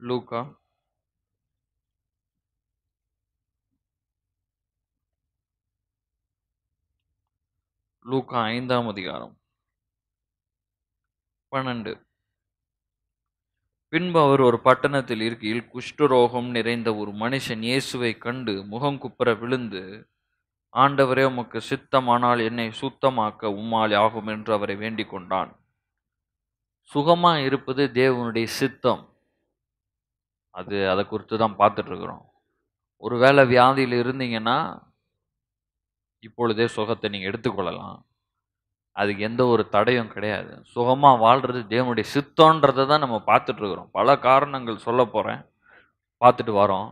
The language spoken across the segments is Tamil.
லூக்கா லூக்கா ஐந்தாம் அதிகாரம் பன்னெண்டு பின்பு அவர் ஒரு பட்டணத்தில் இருக்கையில் குஷ்டரோகம் நிறைந்த ஒரு மனுஷன் இயேசுவை கண்டு முகம் குப்புற விழுந்து ஆண்டவரே உமக்கு சித்தமானால் என்னை சுத்தமாக்க உம்மால் ஆகும் என்று அவரை வேண்டிக் கொண்டான் சுகமா இருப்பது தேவனுடைய சித்தம் அது அதை குறித்து தான் பார்த்துட்டு இருக்கிறோம் ஒருவேளை வியாதியில் இருந்தீங்கன்னா இப்பொழுதே சுகத்தை நீங்கள் எடுத்துக்கொள்ளலாம் அதுக்கு எந்த ஒரு தடையும் கிடையாது சுகமாக வாழ்கிறது தேவனுடைய சித்தன்றதை தான் நம்ம பார்த்துட்டு இருக்கிறோம் பல காரணங்கள் சொல்ல போகிறேன் பார்த்துட்டு வரோம்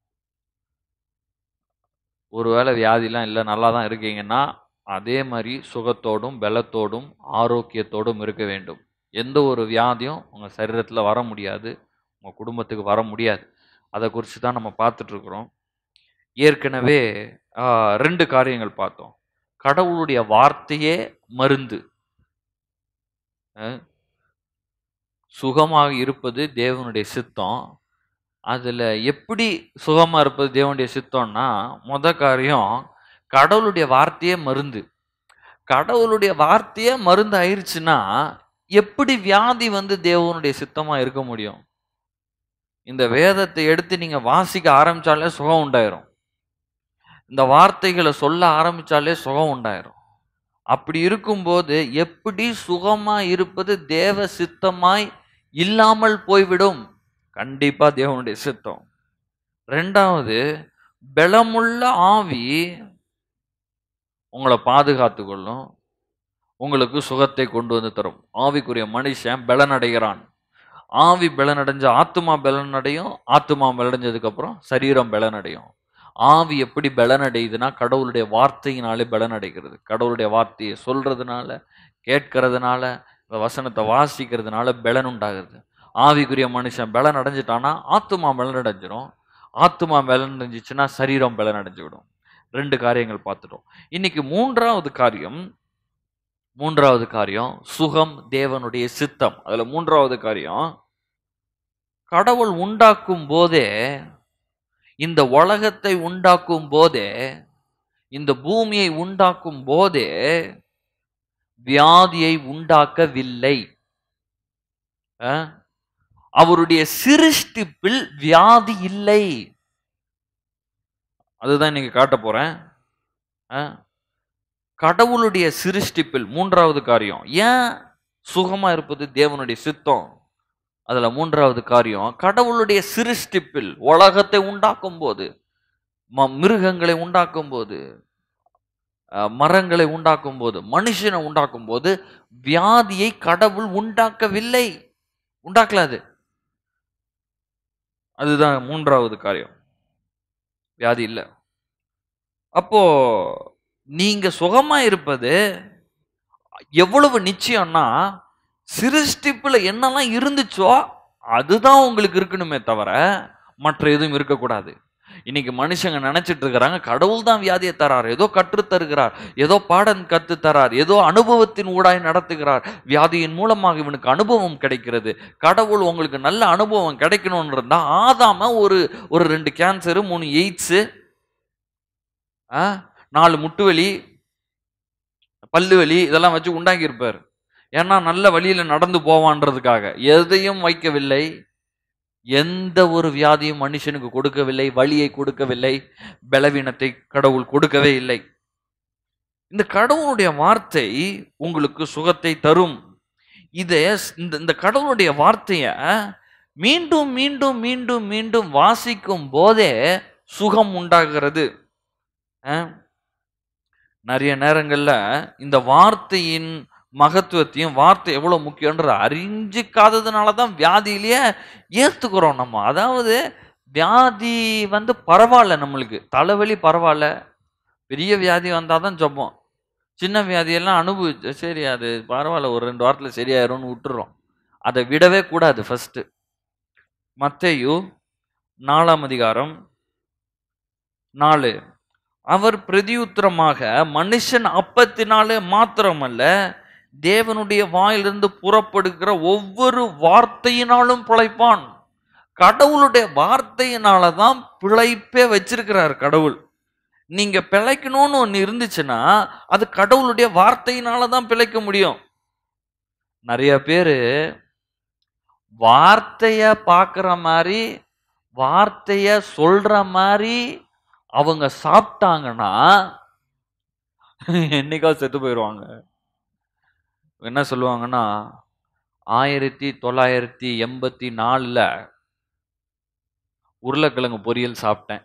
ஒருவேளை வியாதிலாம் இல்லை நல்லா தான் இருக்கீங்கன்னா அதே மாதிரி சுகத்தோடும் பலத்தோடும் ஆரோக்கியத்தோடும் இருக்க வேண்டும் எந்த ஒரு வியாதியும் உங்கள் சரீரத்தில் வர முடியாது உங்கள் குடும்பத்துக்கு வர முடியாது அதை குறித்து தான் நம்ம பார்த்துட்ருக்குறோம் ஏற்கனவே ஆ, ரெண்டு காரியங்கள் பார்த்தோம் கடவுளுடைய வார்த்தையே மருந்து அஹ், சுகமாக இருப்பது தேவனுடைய சித்தம் அதில் எப்படி சுகமாக இருப்பது தேவனுடைய சித்தம்னா முத காரியம் கடவுளுடைய வார்த்தையே மருந்து கடவுளுடைய வார்த்தையே மருந்து ஆயிடுச்சுன்னா எப்படி வியாதி வந்து தேவனுடைய சித்தமாக இருக்க முடியும் இந்த வேதத்தை எடுத்து நீங்கள் வாசிக்க ஆரம்பிச்சாலே சுகம் உண்டாயிரும் இந்த வார்த்தைகளை சொல்ல ஆரம்பிச்சாலே சுகம் உண்டாயிரும் அப்படி இருக்கும்போது எப்படி சுகமா இருப்பது தேவ சித்தமாய் இல்லாமல் போய்விடும் கண்டிப்பா தேவனுடைய சித்தம் ரெண்டாவது பலமுள்ள ஆவி உங்களை பாதுகாத்து கொள்ளும் உங்களுக்கு சுகத்தை கொண்டு வந்து தரும் ஆவிக்குரிய மனுஷன் பலனடைகிறான் ஆவி பலனடைஞ்ச ஆத்துமா பலனடையும் ஆத்துமா பலனடைஞ்சதுக்கு அப்புறம் சரீரம் பலனடையும் ஆவி எப்படி பலனடையுதுன்னா கடவுளுடைய வார்த்தையினாலே பலனடைகிறது கடவுளுடைய வார்த்தையை சொல்றதுனால கேட்கறதுனால இந்த வசனத்தை வாசிக்கிறதுனால பலன் உண்டாகுது ஆவிக்குரிய மனுஷன் பலன் அடைஞ்சிட்டானா ஆத்துமா பலன் அடைஞ்சிரும் ஆத்துமா பலன் அடைஞ்சிச்சுன்னா சரீரம் பலன் அடைஞ்சுவிடும் ரெண்டு காரியங்கள் பார்த்துட்டோம் இன்னைக்கு மூன்றாவது காரியம் மூன்றாவது காரியம் சுகம் தேவனுடைய சித்தம் அதுல மூன்றாவது காரியம் கடவுள் உண்டாக்கும் போதே இந்த உலகத்தை உண்டாக்கும் போதே இந்த பூமியை உண்டாக்கும் போதே வியாதியை உண்டாக்கவில்லை அஹ்? அவருடைய சிருஷ்டிப்பில் வியாதி இல்லை அதுதான் இன்னைக்கு காட்ட போறேன் அஹ்? கடவுளுடைய சிருஷ்டிப்பில் மூன்றாவது காரியம் ஏன் சுகமா இருப்பது தேவனுடைய சித்தம் அதுல மூன்றாவது காரியம் கடவுளுடைய சிருஷ்டிப்பில் உலகத்தை உண்டாக்கும் போது ம- மிருகங்களை உண்டாக்கும் போது அஹ், மரங்களை உண்டாக்கும் போது மனுஷனை உண்டாக்கும் போது வியாதியை கடவுள் உண்டாக்கவில்லை உண்டாக்கல அது அதுதான் மூன்றாவது காரியம் வியாதி இல்லை அப்போ நீங்க சுகமா இருப்பது எவ்வளவு நிச்சயம்னா சிருஷ்டிப்புல என்னெல்லாம் இருந்துச்சோ அதுதான் உங்களுக்கு இருக்கணுமே தவிர மற்ற எதுவும் இருக்கக்கூடாது இன்னைக்கு மனுஷங்க நினைச்சிட்டு இருக்கிறாங்க கடவுள் தான் வியாதியை தரார் ஏதோ கற்றுத் தருகிறார் ஏதோ பாடம் கத்து தரார் ஏதோ அனுபவத்தின் ஊடாய் நடத்துகிறார் வியாதியின் மூலமாக இவனுக்கு அனுபவம் கிடைக்கிறது கடவுள் உங்களுக்கு நல்ல அனுபவம் கிடைக்கணும்னு இருந்தா ஆதாம ஒரு ஒரு ரெண்டு கேன்சரு மூணு எய்ட்ஸு நாலு முட்டுவலி பல்லு வலி இதெல்லாம் வச்சு உண்டாக்கி இருப்பார் ஏன்னா நல்ல வழியில நடந்து போவான்றதுக்காக எதையும் வைக்கவில்லை எந்த ஒரு வியாதியும் மனுஷனுக்கு கொடுக்கவில்லை வலியை கொடுக்கவில்லை பலவீனத்தை கடவுள் கொடுக்கவே இல்லை இந்த கடவுளுடைய வார்த்தை உங்களுக்கு சுகத்தை தரும் இதை இந்த இந்த கடவுளுடைய வார்த்தைய மீண்டும் மீண்டும் மீண்டும் மீண்டும் வாசிக்கும் போதே சுகம் உண்டாகிறது அஹ், நிறைய நேரங்கள்ல இந்த வார்த்தையின் மகத்துவத்தையும் வார்த்தை எவ்வளவு முக்கியன்ற அறிஞ்சிக்காததுனால தான் வியாதியிலேயே ஏத்துக்கிறோம் நம்ம அதாவது வியாதி வந்து பரவாயில்ல நம்மளுக்கு தலைவலி பரவாயில்ல பெரிய வியாதி வந்தால் தான் ஜெபம் சின்ன வியாதியெல்லாம் அனுபவிச்சு சரி அது பரவாயில்ல ஒரு ரெண்டு வாரத்தில் சரியாயிரும்னு விட்டுறோம் அதை விடவே கூடாது ஃபர்ஸ்ட் மத்தேயு நாலாம் அதிகாரம் நாலு அவர் பிரதியுத்தரமாக மனுஷன் அப்பத்தினாலே மாத்திரமல்ல தேவனுடைய வாயிலிருந்து புறப்படுகிற ஒவ்வொரு வார்த்தையினாலும் பிழைப்பான் கடவுளுடைய வார்த்தையினால தான் பிழைப்பே வச்சிருக்கிறார் கடவுள் நீங்க பிழைக்கணும்னு ஒன்று இருந்துச்சுன்னா அது கடவுளுடைய வார்த்தையினால தான் பிழைக்க முடியும் நிறைய பேர் வார்த்தைய பார்க்குற மாதிரி வார்த்தைய சொல்ற மாதிரி அவங்க சாப்பிட்டாங்கன்னா என்னைக்காவது செத்து போயிடுவாங்க என்ன சொல்லுவாங்கன்னா ஆயிரத்தி தொள்ளாயிரத்தி எண்பத்தி நாலில் உருளைக்கிழங்கு பொரியல் சாப்பிட்டேன்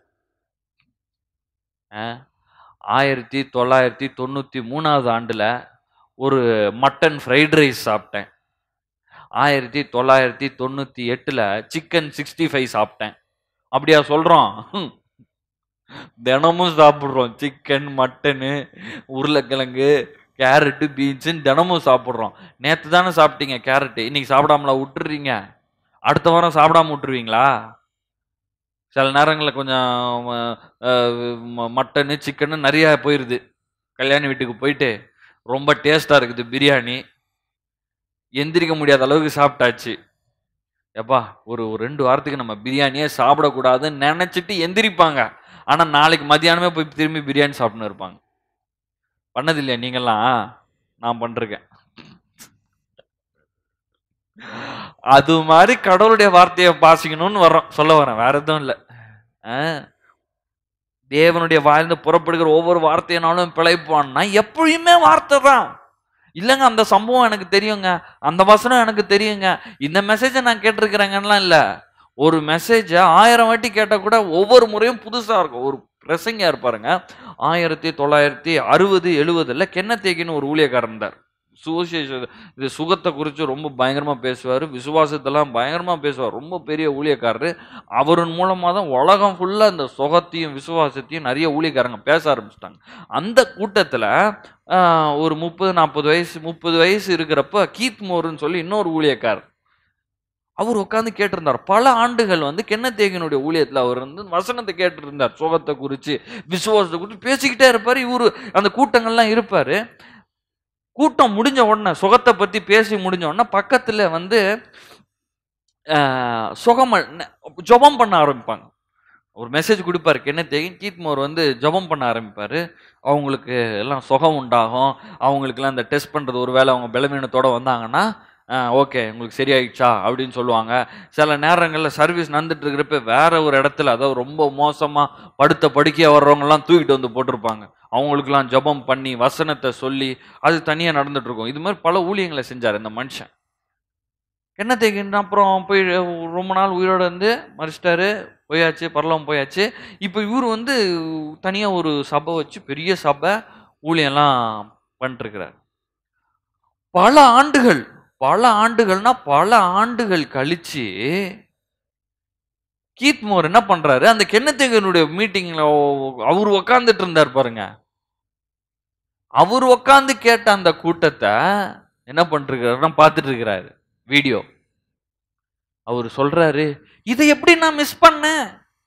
ஆ, ஆயிரத்தி தொள்ளாயிரத்தி தொண்ணூற்றி மூணாவது ஆண்டில் ஒரு மட்டன் ஃப்ரைட் ரைஸ் சாப்பிட்டேன் ஆயிரத்தி தொள்ளாயிரத்தி தொண்ணூற்றி எட்டில் சிக்கன் சிக்ஸ்டி ஃபைவ் சாப்பிட்டேன் அப்படியா சொல்கிறோம் தினமும் சாப்பிட்றோம் சிக்கன் மட்டனு உருளைக்கிழங்கு கேரட்டு பீன்ஸுன்னு தினமும் சாப்பிட்றோம் நேற்று தானே சாப்பிட்டீங்க கேரட்டு இன்னைக்கு சாப்பிடாமலா விட்டுறீங்க அடுத்த வாரம் சாப்பிடாம விட்டுருவீங்களா சில நேரங்களில் கொஞ்சம் அஹ், ம- மட்டனு சிக்கனு நிறையா போயிடுது கல்யாண வீட்டுக்கு போயிட்டு ரொம்ப டேஸ்ட்டாக இருக்குது பிரியாணி எந்திரிக்க முடியாத அளவுக்கு சாப்பிட்டாச்சு எப்பா ஒரு ஒரு ரெண்டு வாரத்துக்கு நம்ம பிரியாணியே சாப்பிடக்கூடாதுன்னு நினச்சிட்டு எந்திரிப்பாங்க ஆனால் நாளைக்கு மதியானமே போய் திரும்பி பிரியாணி சாப்பிட்னு இருப்பாங்க பண்ணது இல்லையா நீங்கெல்லாம் நான் பண்ணிருக்கேன் அது மாதிரி கடவுளுடைய வார்த்தையை பாசிக்கணும்னு வர்றோம் சொல்ல வரேன் வேற எதுவும் இல்லை தேவனுடைய வாயிலிருந்து புறப்படுகிற ஒவ்வொரு வார்த்தையினாலும் பிழைப்பான்னா எப்பயுமே வார்த்தை தான் இல்லைங்க அந்த சம்பவம் எனக்கு தெரியுங்க அந்த வசனம் எனக்கு தெரியுங்க இந்த மெசேஜை நான் கேட்டிருக்கிறேங்கலாம் இல்லை ஒரு மெசேஜை ஆயிரம் வாட்டி கேட்டால் கூட ஒவ்வொரு முறையும் புதுசாக இருக்கும் ஒரு பிரசங்க இருப்பாருங்க ஆயிரத்தி தொள்ளாயிரத்தி அறுபது எழுபதுல கென்னத்தேக்கின்னு ஒரு ஊழியக்காரர் இருந்தார் சுவிசேஷ இது சுகத்தை குறித்து ரொம்ப பயங்கரமாக பேசுவார் விசுவாசத்தெல்லாம் பயங்கரமாக பேசுவார் ரொம்ப பெரிய ஊழியக்காரர் அவரின் மூலமாக தான் உலகம் ஃபுல்லாக இந்த சுகத்தையும் விசுவாசத்தையும் நிறைய ஊழியக்காரங்க பேச ஆரம்பிச்சிட்டாங்க அந்த கூட்டத்தில் ஒரு முப்பது நாற்பது வயசு முப்பது வயசு இருக்கிறப்ப கீத் மோர்னு சொல்லி இன்னொரு ஊழியக்காரர் அவர் உட்காந்து கேட்டிருந்தார் பல ஆண்டுகள் வந்து கென்னத்தேகனுடைய ஊழியத்தில் அவர் வந்து வசனத்தை கேட்டிருந்தார் சுகத்தை குறித்து விசுவாசத்தை குறித்து பேசிக்கிட்டே இருப்பார் இவரு அந்த கூட்டங்கள்லாம் இருப்பார் கூட்டம் முடிஞ்ச உடனே சுகத்தை பற்றி பேசி முடிஞ்ச உடனே பக்கத்தில் வந்து ஆஹ், சுகம் ஜெபம் பண்ண ஆரம்பிப்பாங்க ஒரு மெசேஜ் கொடுப்பாரு கென்னத்தேகன் கீத்மோர் வந்து ஜெபம் பண்ண ஆரம்பிப்பார் அவங்களுக்கு எல்லாம் சுகம் உண்டாகும் அவங்களுக்குலாம் இந்த டெஸ்ட் பண்ணுறது ஒரு வேளை அவங்க பலவீனத்தோட வந்தாங்கன்னா ஓகே உங்களுக்கு சரியாயிடுச்சா அப்படின்னு சொல்லுவாங்க சில நேரங்களில் சர்வீஸ் நடந்துட்டு இருக்கிறப்ப வேற ஒரு இடத்துல அதாவது ரொம்ப மோசமாக படுத்த படுக்கையாக வர்றவங்கலாம் தூக்கிட்டு வந்து போட்டிருப்பாங்க அவங்களுக்குலாம் ஜெபம் பண்ணி வசனத்தை சொல்லி அது தனியாக நடந்துட்டு இருக்கும் இது மாதிரி பல ஊழியங்களை செஞ்சார் இந்த மனுஷன் என்ன தேக்கின்னு அப்புறம் போய் ரொம்ப நாள் உயிரோட இருந்து மறிச்சிட்டாரு போயாச்சு பரலவம் போயாச்சு இப்போ இவர் வந்து தனியாக ஒரு சபை வச்சு பெரிய சபை ஊழியெல்லாம் பண்ணிட்டுருக்கிறார் பல ஆண்டுகள் பல ஆண்டுகள்னா பல ஆண்டுகள் கழிச்சு கீத் மோர் என்ன பண்றாரு அந்த கென்னத்தேகனுடைய மீட்டிங்ல அவர் உக்காந்துட்டு இருந்தார் பாருங்க அவர் உக்காந்து கேட்ட அந்த கூட்டத்தை என்ன பண்ணிருக்கிறாருன்னா பார்த்துட்டு இருக்கிறாரு வீடியோ அவர் சொல்றாரு இதை எப்படி நான் மிஸ் பண்ணேன்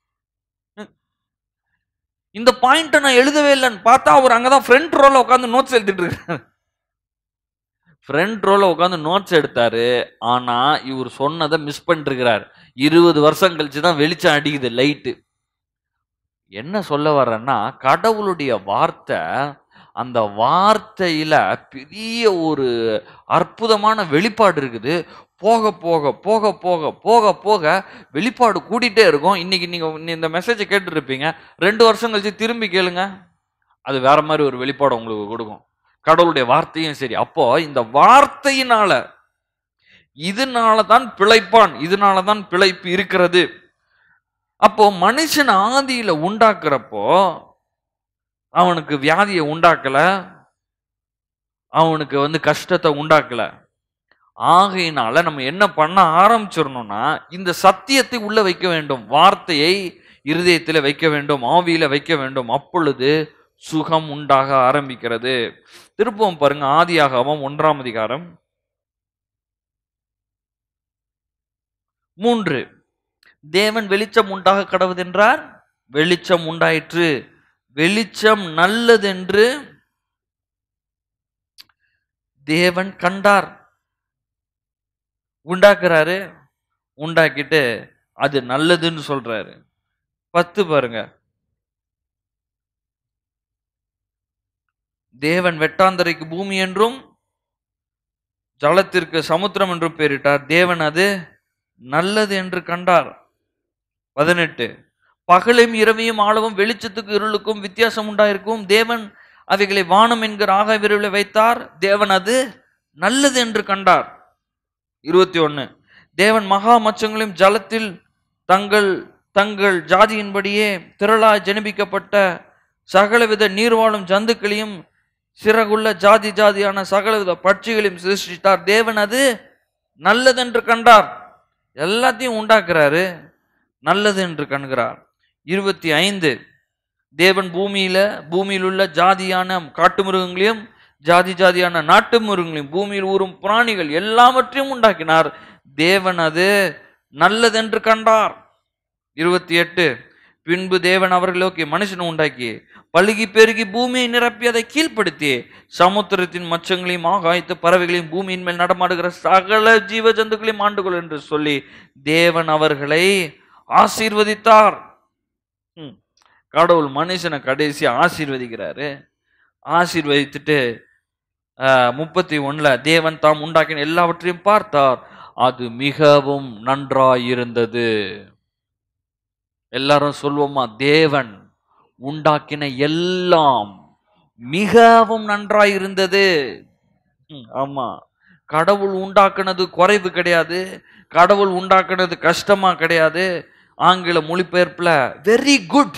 இந்த பாயிண்ட்டை நான் எழுதவே இல்லைன்னு பார்த்தா அவர் அங்கதான் ஃப்ரண்ட் ரோல உட்காந்து நோட்ஸ் எழுதிட்டு இருக்காரு ஃப்ரண்ட் ரோல உட்காந்து நோட்ஸ் எடுத்தாரு ஆனா இவர் சொன்னதை மிஸ் பண்ணிருக்கிறார் இருபது வருஷம் கழிச்சு தான் வெளிச்சம் அடிக்குது லைட்டு என்ன சொல்ல வர்றேன்னா கடவுளுடைய வார்த்தை அந்த வார்த்தையில பெரிய ஒரு அற்புதமான வெளிப்பாடு இருக்குது போக போக போக போக போக போக வெளிப்பாடு கூட்டிகிட்டே இருக்கும் இன்னைக்கு நீங்கள் இந்த மெசேஜை கேட்டுருப்பீங்க ரெண்டு வருஷம் கழிச்சு திரும்பி கேளுங்க அது வேற மாதிரி ஒரு வெளிப்பாடு உங்களுக்கு கொடுக்கும் கடவுளுடைய வார்த்தையும் சரி அப்போ இந்த வார்த்தையினால இதனால தான் பிழைப்பான் இதனால தான் பிழைப்பு இருக்கிறது அப்போ மனுஷன் ஆதியில உண்டாக்குறப்போ அவனுக்கு வியாதியை உண்டாக்கல அவனுக்கு வந்து கஷ்டத்தை உண்டாக்கல ஆகையினால நம்ம என்ன பண்ண ஆரம்பிச்சிடணும்னா இந்த சத்தியத்தை உள்ள வைக்க வேண்டும் வார்த்தையை இருதயத்துல வைக்க வேண்டும் ஆவியில வைக்க வேண்டும் அப்பொழுது சுகம் உண்டாக ஆரம்பிக்கிறது திருப்பவும் பாருங்க ஆதியாகமம் ஒன்றாம் அதிகாரம் மூன்று தேவன் வெளிச்சம் உண்டாக கடவுதென்றார் வெளிச்சம் உண்டாயிற்று வெளிச்சம் நல்லதென்று தேவன் கண்டார் உண்டாக்குறாரு உண்டாக்கிட்டு அது நல்லதுன்னு சொல்றாரு பத்து பாருங்க தேவன் வெட்டாந்தரைக்கு பூமி என்றும் ஜலத்திற்கு சமுத்திரம் என்றும் பெயரிட்டார் தேவன் அது நல்லது என்று கண்டார் பதினெட்டு பகலையும் இரவையும் ஆளவும் வெளிச்சத்துக்கு இருளுக்கும் வித்தியாசம் உண்டாயிருக்கும் தேவன் அவைகளை வானம் என்கிற ஆகாய விரைவில் வைத்தார் தேவன் அது நல்லது என்று கண்டார் இருபத்தி ஒன்னு தேவன் மகா மச்சங்களையும் ஜலத்தில் தங்கள் தங்கள் ஜாதியின்படியே திரளாய் ஜனிபிக்கப்பட்ட சகலவித நீர்வாழும் ஜந்துக்களையும் சிறகுள்ள ஜாதி ஜாதியான சகலவித பட்சிகளையும் சிருஷ்டித்தார் தேவன் அது நல்லதென்று கண்டார் எல்லாத்தையும் உண்டாக்குறாரு நல்லது என்று கண்கிறார் இருபத்தி ஐந்து தேவன் பூமியில பூமியில் உள்ள ஜாதியான காட்டு மிருகங்களையும் ஜாதி ஜாதியான நாட்டு மிருகங்களையும் பூமியில் ஊறும் பிராணிகள் எல்லாவற்றையும் உண்டாக்கினார் தேவன் அது நல்லதென்று கண்டார் இருபத்தி எட்டு பின்பு தேவன் அவர்களை நோக்கி மனுஷனை உண்டாக்கி பழுகி பெருகி பூமியை நிரப்பி அதை கீழ்ப்படுத்தி சமுத்திரத்தின் மச்சங்களையும் ஆகாயத்து பறவைகளையும் பூமியின் மேல் நடமாடுகிற சகல ஜீவ ஜந்துக்களையும் ஆண்டுகொள் என்று சொல்லி தேவன் அவர்களை ஆசீர்வதித்தார் ம். கடவுள் மனுஷனை கடைசி ஆசீர்வதிக்கிறாரு ஆசீர்வதித்துட்டு முப்பத்தி ஒண்ணுல தேவன் தாம் உண்டாக்கின எல்லாவற்றையும் பார்த்தார் அது மிகவும் நன்றாயிருந்தது எல்லாரும் சொல்வோமா தேவன் உண்டாக்கின எல்லாம் மிகவும் நன்றாயிருந்தது ம், ஆமா கடவுள் உண்டாக்குனது குறைவு கிடையாது கடவுள் உண்டாக்குனது கஷ்டமா கிடையாது ஆங்கில மொழிபெயர்ப்புல வெரி குட்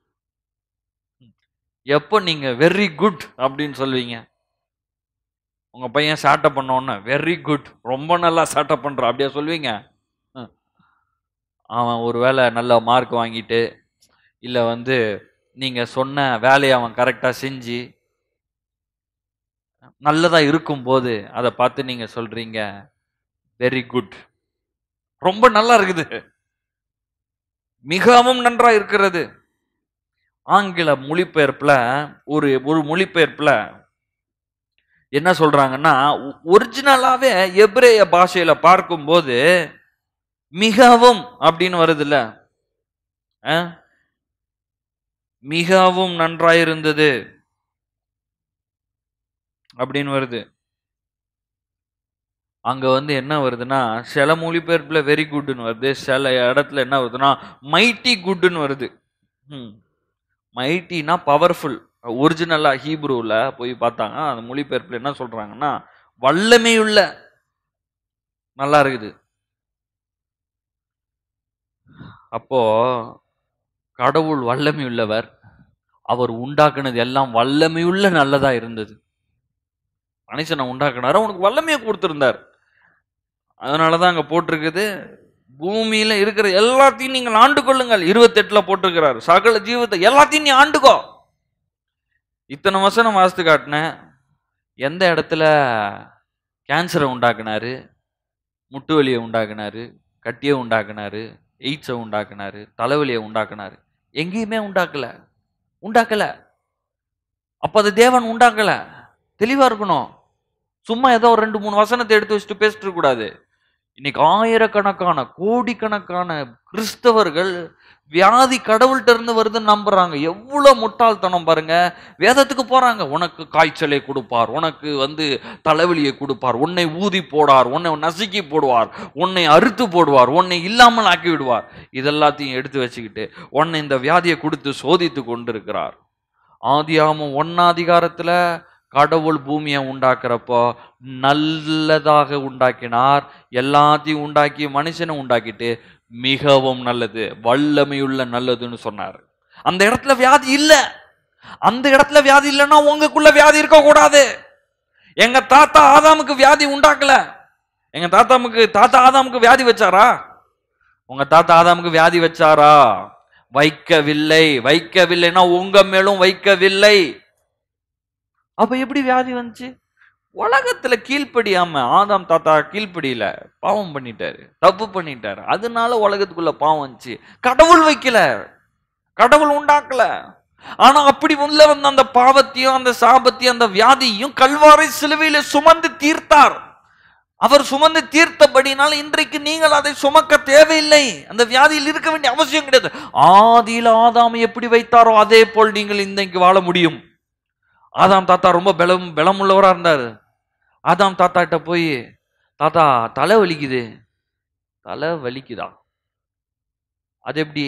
எப்போ நீங்க வெரி குட் அப்படின்னு சொல்வீங்க உங்க பையன் சாட்டை பண்ணோன்னு வெரி குட் ரொம்ப நல்லா சாட்டை பண்றான் அப்படியா சொல்வீங்க ம். அவன் ஒருவேளை நல்ல மார்க் வாங்கிட்டு இல்லை வந்து நீங்க சொன்ன வேலையை அவன் கரெக்டாக செஞ்சு நல்லதா இருக்கும்போது அதை பார்த்து நீங்க சொல்றீங்க வெரி குட் ரொம்ப நல்லா இருக்குது மிகவும் நன்றா இருக்கிறது ஆங்கில மொழிபெயர்ப்புல ஒரு ஒரு மொழிபெயர்ப்புல என்ன சொல்றாங்கன்னா ஒரிஜினலாவே எபிரேய பாஷையில பார்க்கும்போது மிகவும் அப்படின்னு வருதுல்ல ஆ? மிகவும் நன்றாயிருந்தது அப்படின்னு வருது அங்க வந்து என்ன வருதுன்னா சில மொழிபெயர்ப்புல வெரி குட்னு வருது சில இடத்துல என்ன வருதுன்னா மைட்டி குட்னு வருது மைட்டினா பவர்ஃபுல் ஒரிஜினலா ஹீப்ரூவில் போய் பார்த்தாங்க அந்த மொழிபெயர்ப்பில் என்ன சொல்றாங்கன்னா வல்லமையுள்ள நல்லா இருக்குது அப்போ கடவுள் வல்லமையுள்ளவர் அவர் உண்டாக்குனது எல்லாம் வல்லமையுள்ள நல்லதா இருந்தது மனுஷனை உண்டாக்குனாரு அவனுக்கு வல்லமையை கொடுத்திருந்தார் அதனாலதான் அங்க போட்டிருக்குது பூமியில இருக்கிற எல்லாத்தையும் நீங்கள் ஆண்டு கொள்ளுங்கள் இருபத்தெட்டுல போட்டிருக்கிறார் சகல ஜீவத்தை எல்லாத்தையும் நீ ஆண்டுக்கோ இத்தனை வசனம் வாசித்து காட்டினேன் எந்த இடத்துல கேன்சரை உண்டாக்குனாரு முட்டு வலியை உண்டாக்குனாரு கட்டியை உண்டாக்குனாரு எய்ட்ஸை உண்டாக்குனாரு தலைவலியை உண்டாக்குனாரு எங்கேயுமே உண்டாக்கல உண்டாக்கல அப்ப அது தேவன் உண்டாக்கல தெளிவா இருக்கணும் சும்மா ஏதோ ஒரு ரெண்டு மூணு வசனத்தை எடுத்து வச்சுட்டு பேசிட்டு இருக்க கூடாது இன்னைக்கு ஆயிரக்கணக்கான கோடிக்கணக்கான கிறிஸ்தவர்கள் வியாதி கடவுள்கிட்ட இருந்து வருதுன்னு நம்புறாங்க எவ்வளவு முட்டாள்தனம் பாருங்க வேதத்துக்கு போறாங்க உனக்கு காய்ச்சலை கொடுப்பார் உனக்கு வந்து தலைவலியை கொடுப்பார் உன்னை ஊதி போடார் உன்னை நசுக்கி போடுவார் உன்னை அறுத்து போடுவார் உன்னை இல்லாமல் ஆக்கி விடுவார் இதெல்லாத்தையும் எடுத்து வச்சுக்கிட்டு உன்னை இந்த வியாதியை கொடுத்து சோதித்து கொண்டிருக்கிறார் ஆதியாமம் ஒன்னாதிகாரத்துல கடவுள் பூமியை உண்டாக்குறப்போ நல்லதாக உண்டாக்கினார் எல்லாத்தையும் உண்டாக்கி மனுஷனை உண்டாக்கிட்டு மிகவும் நல்லது வல்லமையுள்ள நல்லதுன்னு சொன்னார் அந்த இடத்துல வியாதி இல்ல அந்த இடத்துல வியாதி இல்லைன்னா உங்களுக்குள்ள வியாதி இருக்க கூடாது எங்க தாத்தா ஆதாமுக்கு வியாதி உண்டாக்கல எங்க தாத்தாமுக்கு தாத்தா ஆதாமுக்கு வியாதி வச்சாரா உங்க தாத்தா ஆதாமுக்கு வியாதி வச்சாரா வைக்கவில்லை வைக்கவில்லைன்னா உங்க மேலும் வைக்கவில்லை அப்ப எப்படி வியாதி வந்துச்சு உலகத்துல கீழ்ப்படியாம ஆதாம் தாத்தா கீழ்ப்படியில பாவம் பண்ணிட்டாரு தப்பு பண்ணிட்டாரு அதனால உலகத்துக்குள்ள பாவம் வந்துச்சு கடவுள் வைக்கல கடவுள் உண்டாக்கல ஆனா அப்படி உள்ள வந்த அந்த பாவத்தையும் அந்த சாபத்தையும் அந்த வியாதியையும் கல்வாரை சிலுவையில சுமந்து தீர்த்தார் அவர் சுமந்து தீர்த்தபடினால் இன்றைக்கு நீங்கள் அதை சுமக்க தேவையில்லை அந்த வியாதியில் இருக்க வேண்டிய அவசியம் கிடையாது ஆதியில் ஆதாம் எப்படி வைத்தாரோ அதே போல் நீங்கள் இன்றைக்கு வாழ முடியும் ஆதாம் தாத்தா ரொம்ப பலம் பலமுள்ளவரா இருந்தாரு ஆதாம் தாத்தா கிட்ட போய் தாத்தா தலை வலிக்குது தலை வலிக்குதா அது எப்படி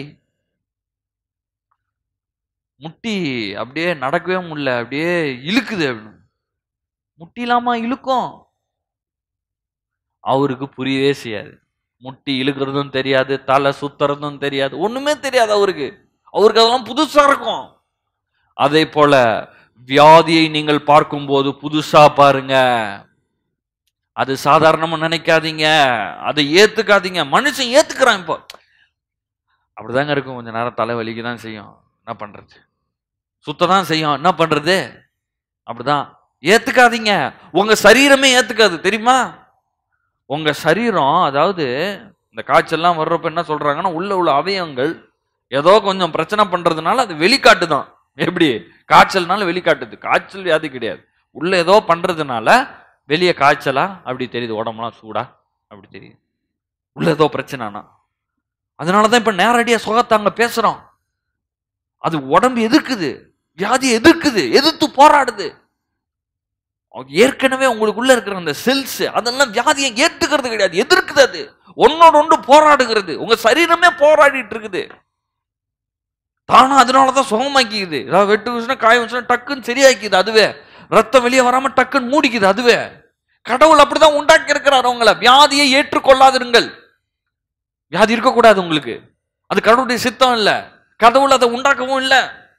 முட்டி அப்படியே நடக்கவே முடியல அப்படியே இழுக்குது அப்படின்னு முட்டி இல்லாம இழுக்கும் அவருக்கு புரியவே செய்யாது முட்டி இழுக்கிறதும் தெரியாது தலை சுத்துறதும் தெரியாது ஒண்ணுமே தெரியாது அவருக்கு அவருக்கு அதெல்லாம் புதுசா இருக்கும் அதே போல வியாதியை நீங்கள் பார்க்கும்போது புதுசா பாருங்க அது சாதாரணமா நினைக்காதீங்க அதை ஏத்துக்காதீங்க மனுஷன் ஏத்துக்கிறான் இப்போ அப்படிதாங்க இருக்கும் கொஞ்ச நேரம் தலை வலிக்க தான் செய்யும் என்ன பண்றது சுத்த தான் செய்யும் என்ன பண்றது அப்படிதான் ஏத்துக்காதீங்க உங்க சரீரமே ஏத்துக்காது தெரியுமா உங்க சரீரம் அதாவது இந்த காய்ச்சல்லாம் வர்றப்ப என்ன சொல்றாங்கன்னா உள்ள உள்ள அவயவங்கள் ஏதோ கொஞ்சம் பிரச்சனை பண்றதுனால அது வெளிக்காட்டுதான் எப்படி காய்ச்சல்னால வெளிக்காட்டுது காய்ச்சல் வியாதி கிடையாது உள்ள ஏதோ பண்றதுனால வெளியே காய்ச்சலா அப்படி தெரியுது உடம்புலாம் சூடா அப்படி தெரியுது உள்ள ஏதோ பிரச்சனைனா அதனாலதான் இப்ப நேரடியா சுகத்தாங்க பேசுறோம் அது உடம்பு எதிர்க்குது வியாதி எதிர்க்குது எதிர்த்து போராடுது ஏற்கனவே உங்களுக்குள்ள இருக்கிற அந்த செல்ஸ் அதெல்லாம் வியாதியை ஏத்துக்கிறது கிடையாது எதிர்க்குது அது ஒன்னோட ஒன்று போராடுகிறது உங்க சரீரமே போராடிட்டு இருக்குது தானும் அதனாலதான் சுகமாக்கிக்குது ஏதாவது வெட்டு வச்சுனா காய வச்சுனா டக்குன்னு சரியாக்கிது அதுவே ரத்தம் வெளியே வராம டக்குன்னு மூடிக்குது அதுவே கடவுள் அப்படிதான் உண்டாக்கி இருக்கிறார் உங்களை வியாதியை ஏற்றுக்கொள்ளாதிருங்கள் வியாதி இருக்கக்கூடாது உங்களுக்கு அது கடவுளுடைய சித்தம் இல்ல கடவுள் அதை உண்டாக்கவும் இல்லை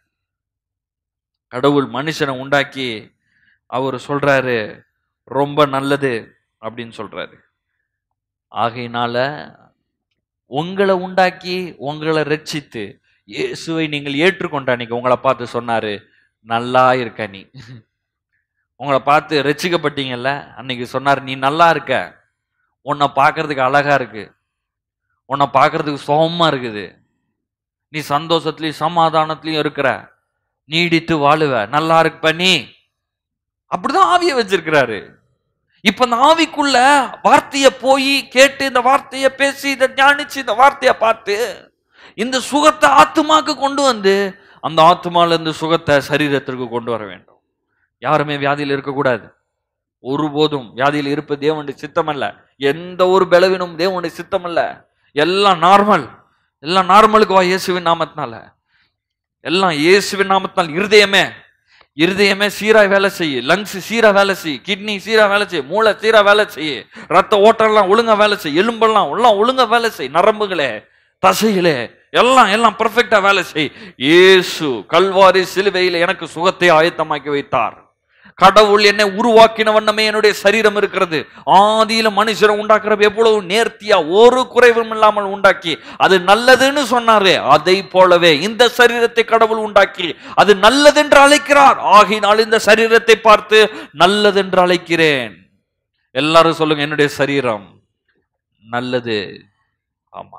கடவுள் மனுஷனை உண்டாக்கி அவர் சொல்றாரு ரொம்ப நல்லது அப்படின்னு சொல்றாரு ஆகையினால உங்களை உண்டாக்கி உங்களை ரட்சித்து இயேசுவை நீங்கள் ஏற்றுக்கொண்ட அன்னைக்கு உங்களை பார்த்து சொன்னாரு நல்லா இருக்க நீ உங்களை பார்த்து ரட்சிக்கப்பட்டீங்கல்ல அன்னைக்கு சொன்னார் நீ நல்லா இருக்க உன்னை பார்க்கறதுக்கு அழகா இருக்கு உன்னை பார்க்கறதுக்கு சுகமா இருக்குது நீ சந்தோஷத்துலயும் சமாதானத்திலயும் இருக்கிற நீடித்து வாழுவ நல்லா இருப்ப நீ அப்படிதான் ஆவிய வச்சிருக்கிறாரு இப்ப இந்த ஆவிக்குள்ள வார்த்தைய போய் கேட்டு இந்த வார்த்தைய பேசி இதை தியானிச்சு இந்த வார்த்தைய பார்த்து இந்த சுகத்தை ஆத்துமாக்கு கொண்டு வந்து அந்த ஆத்மால இருந்து சுகத்தை சரீரத்திற்கு கொண்டு வர வேண்டும் யாருமே வியாதியில் இருக்கக்கூடாது ஒருபோதும் வியாதியில் இருப்பது தேவனுடைய சித்தம் அல்ல எந்த ஒரு பலவீனம் தேவனுடைய சித்தம் அல்ல எல்லாம் நார்மல் எல்லாம் நார்மலுக்கு வா இயேசுவின் நாமத்தினால எல்லாம் இயேசுவின் நாமத்தினால் இருதயமே இருதயமே சீரா வேலை செய்யு லங்ஸ் சீரா வேலை செய்யு கிட்னி சீரா வேலை செய்யு மூளை சீரா வேலை செய்யு ரத்த ஓட்டம்லாம் ஒழுங்கா வேலை செய்யு எலும்பெல்லாம் எல்லாம் ஒழுங்கா வேலை செய் நரம்புகளே தசைகளே எல்லாம் எல்லாம் பர்ஃபெக்டா வேலை செய் இயேசு கல்வாரி சிலுவையில் எனக்கு சுகத்தை ஆயத்தமாக்கி வைத்தார் கடவுள் என்னை உருவாக்கின வண்ணமே என்னுடைய சரீரம் இருக்கிறது ஆதியில மனுஷரை உண்டாக்குறப்ப எவ்வளவு நேர்த்தியா ஒரு குறைவும் இல்லாமல் உண்டாக்கி அது நல்லதுன்னு சொன்னாரு அதை போலவே இந்த சரீரத்தை கடவுள் உண்டாக்கி அது நல்லதென்று அழைக்கிறார் ஆகினால் இந்த சரீரத்தை பார்த்து நல்லதென்று அழைக்கிறேன் எல்லாரும் சொல்லுங்க என்னுடைய சரீரம் நல்லது ஆமா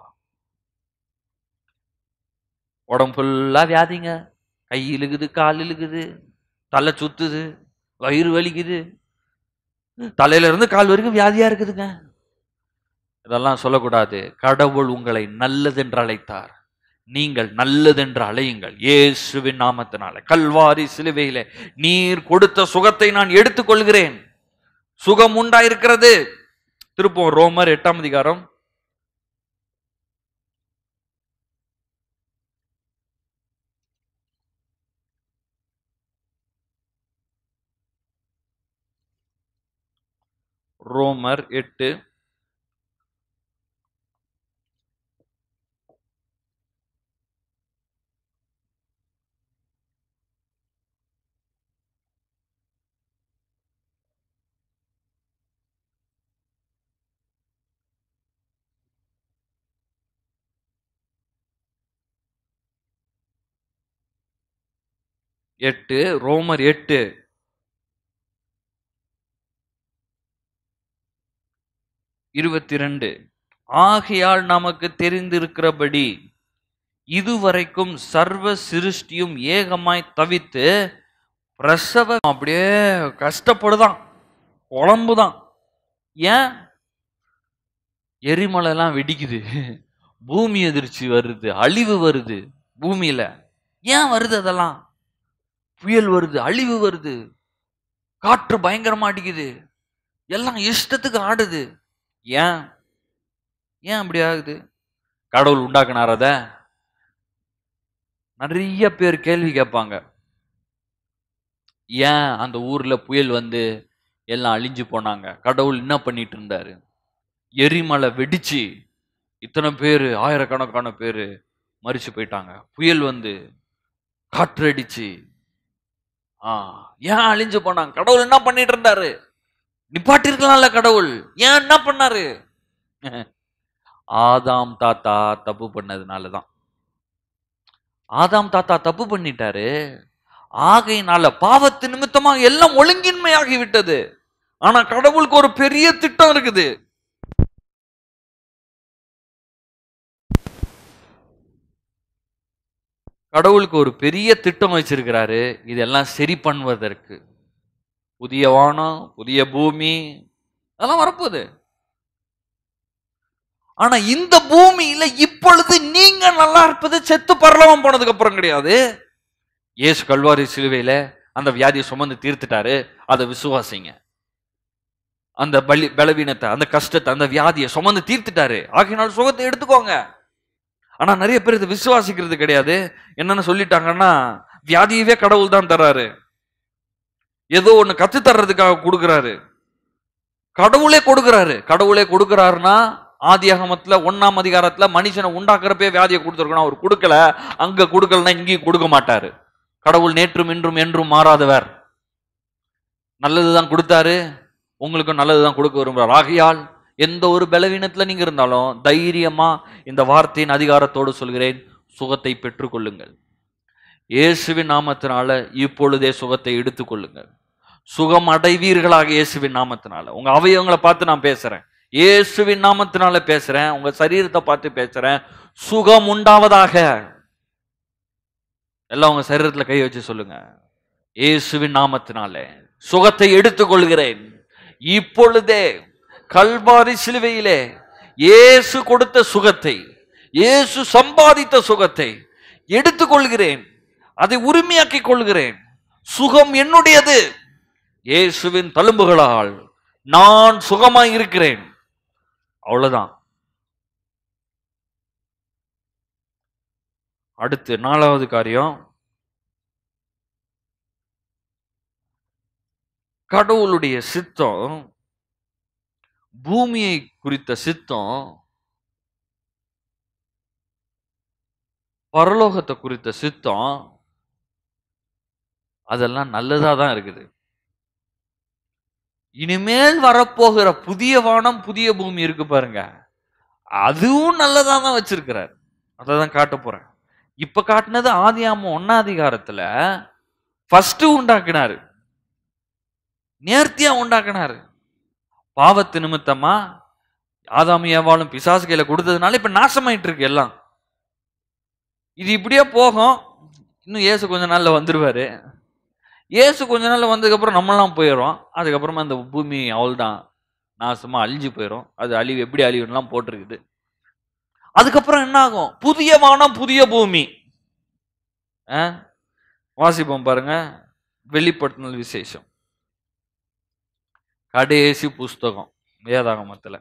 உடம்பு ஃபுல்லா வியாதிங்க கை இழுகுது கால் இழுகுது தலை சுத்துது வயிறு வலிக்குது தலையில இருந்து கால் வரைக்கும் வியாதியா இருக்குதுங்க இதெல்லாம் சொல்லக்கூடாது கடவுள் உங்களை நல்லதென்று அழைத்தார் நீங்கள் நல்லதென்று அழையுங்கள் இயேசுவின் நாமத்தினால கல்வாரி சிலுவையிலே நீர் கொடுத்த சுகத்தை நான் எடுத்துக்கொள்கிறேன் சுகம் உண்டாயிருக்கிறது திருப்பம் ரோமர் எட்டாம் அதிகாரம் ரோமர் எட்டு எட்டு ரோமர் எட்டு இருபத்தி ரெண்டு ஆகையால் நமக்கு தெரிந்திருக்கிறபடி இதுவரைக்கும் சர்வ சிருஷ்டியும் ஏகமாய் தவித்து பிரசவ அப்படியே கஷ்டப்படுதான் குழம்புதான் ஏன் எரிமலைலாம் வெடிக்குது பூமி எதிர்ச்சி வருது அழிவு வருது பூமியில ஏன் வருது அதெல்லாம் புயல் வருது அழிவு வருது காற்று பயங்கரமா அடிக்குது எல்லாம் இஷ்டத்துக்கு ஆடுது ஏன் ஏன் அப்படி ஆகுது கடவுள் உண்டாக்குனார் அத நிறைய பேர் கேள்வி கேட்பாங்க ஏன் அந்த ஊர்ல புயல் வந்து எல்லாம் அழிஞ்சு போனாங்க கடவுள் என்ன பண்ணிட்டு இருந்தாரு எரிமலை வெடிச்சு இத்தனை பேர் ஆயிரக்கணக்கான பேர் மறிச்சு போயிட்டாங்க புயல் வந்து காற்று அடிச்சு ஆ ஏன் அழிஞ்சு போனாங்க கடவுள் என்ன பண்ணிட்டு இருந்தாரு நிப்பாட்டிருக்கலாம்ல கடவுள் ஏன் என்ன பண்ணாரு ஆதாம் தாத்தா தப்பு பண்ணதுனால தான் ஆதாம் தாத்தா தப்பு பண்ணிட்டாரு ஆகையினால பாவத்து நிமித்தமா எல்லாம் ஒழுங்கின்மையாகி விட்டது ஆனா கடவுளுக்கு ஒரு பெரிய திட்டம் இருக்குது கடவுளுக்கு ஒரு பெரிய திட்டம் வச்சிருக்கிறாரு இதெல்லாம் சரி பண்ணுவதற்கு புதிய வானம் புதிய பூமி அதெல்லாம் வரப்போகுது ஆனா இந்த பூமியில இப்பொழுது நீங்க நல்லா இருப்பது செத்து பரலவம் போனதுக்கு அப்புறம் கிடையாது இயேசு கல்வாரி சிலுவையில அந்த வியாதியை சுமந்து தீர்த்துட்டாரு அதை விசுவாசிங்க அந்த பலி பலவீனத்தை அந்த கஷ்டத்தை அந்த வியாதியை சுமந்து தீர்த்துட்டாரு ஆகையினால் சுகத்தை எடுத்துக்கோங்க ஆனா நிறைய பேர் இதை விசுவாசிக்கிறது கிடையாது என்னன்னு சொல்லிட்டாங்கன்னா வியாதியவே கடவுள் தான் தர்றாரு ஏதோ ஒண்ணு கத்து தர்றதுக்காக கொடுக்கறாரு கடவுளே கொடுக்கறாரு கடவுளே கொடுக்கறாருன்னா ஆதியாகமத்துல ஒண்ணாம் அதிகாரத்துல மனுஷனை உண்டாக்குறப்பே வியாதியை கொடுத்துருக்கணும் அவர் கொடுக்கல அங்க கொடுக்கலன்னா இங்கேயும் கொடுக்க மாட்டாரு கடவுள் நேற்றும் இன்றும் என்றும் மாறாதவர் நல்லதுதான் கொடுத்தாரு உங்களுக்கும் நல்லதுதான் கொடுக்க விரும்புறார் ஆகையால் எந்த ஒரு பலவீனத்துல நீங்க இருந்தாலும் தைரியமா இந்த வார்த்தையின் அதிகாரத்தோடு சொல்கிறேன் சுகத்தை பெற்றுக்கொள்ளுங்கள் இயேசுவின் நாமத்தினால இப்பொழுதே சுகத்தை எடுத்துக்கொள்ளுங்கள் சுகம் அடைவீர்களாக இயேசுவின் நாமத்தினால உங்க அவயவங்களை பார்த்து நான் பேசுறேன் இயேசுவின் நாமத்தினால பேசுறேன் உங்க சரீரத்தை பார்த்து பேசுறேன் சுகம் உண்டாவதாக எல்லாம் உங்க சரீரத்துல கை வச்சு சொல்லுங்க இயேசுவின் நாமத்தினாலே சுகத்தை எடுத்துக்கொள்கிறேன் இப்பொழுதே கல்வாரி சிலுவையிலே இயேசு கொடுத்த சுகத்தை இயேசு சம்பாதித்த சுகத்தை எடுத்துக்கொள்கிறேன் அதை உரிமையாக்கிக் கொள்கிறேன் சுகம் என்னுடையது இயேசுவின் தழும்புகளால் நான் சுகமாய் இருக்கிறேன் அவ்வளவுதான் அடுத்து நாலாவது காரியம் கடவுளுடைய சித்தம் பூமியை குறித்த சித்தம் பரலோகத்தை குறித்த சித்தம் அதெல்லாம் நல்லதா தான் இருக்குது இனிமேல் வரப்போகிற புதிய வானம் புதிய பூமி இருக்கு பாருங்க அதுவும் நல்லதா தான் வச்சிருக்கிறார் அதை தான் காட்ட போறேன் இப்ப காட்டினது ஆதியாம ஒன்னாதிகாரத்துல ஃபர்ஸ்ட் உண்டாக்குனாரு நேர்த்தியா உண்டாக்குனாரு பாவத்து நிமித்தமா ஆதாமி ஏவாளும் பிசாசு கையில கொடுத்ததுனால இப்ப நாசமாயிட்டு இருக்கு எல்லாம் இது இப்படியே போகும் இன்னும் இயேசு கொஞ்ச நாள்ல வந்துருவாரு இயேசு கொஞ்ச நாள்ல வந்ததுக்கப்புறம் நம்மளாம் போயிடும் அதுக்கப்புறமா இந்த பூமி அவள்தான் நாசமா அழிஞ்சு போயிடும் அது அழிவு எப்படி அழிவுலாம் போட்டிருக்குது அதுக்கப்புறம் என்ன ஆகும் புதிய வானம் புதிய பூமி ஆ? வாசிப்போம் பாருங்க வெளிப்படுத்தினல் விசேஷம் கடைசி புஸ்தகம் வேதாகமத்துல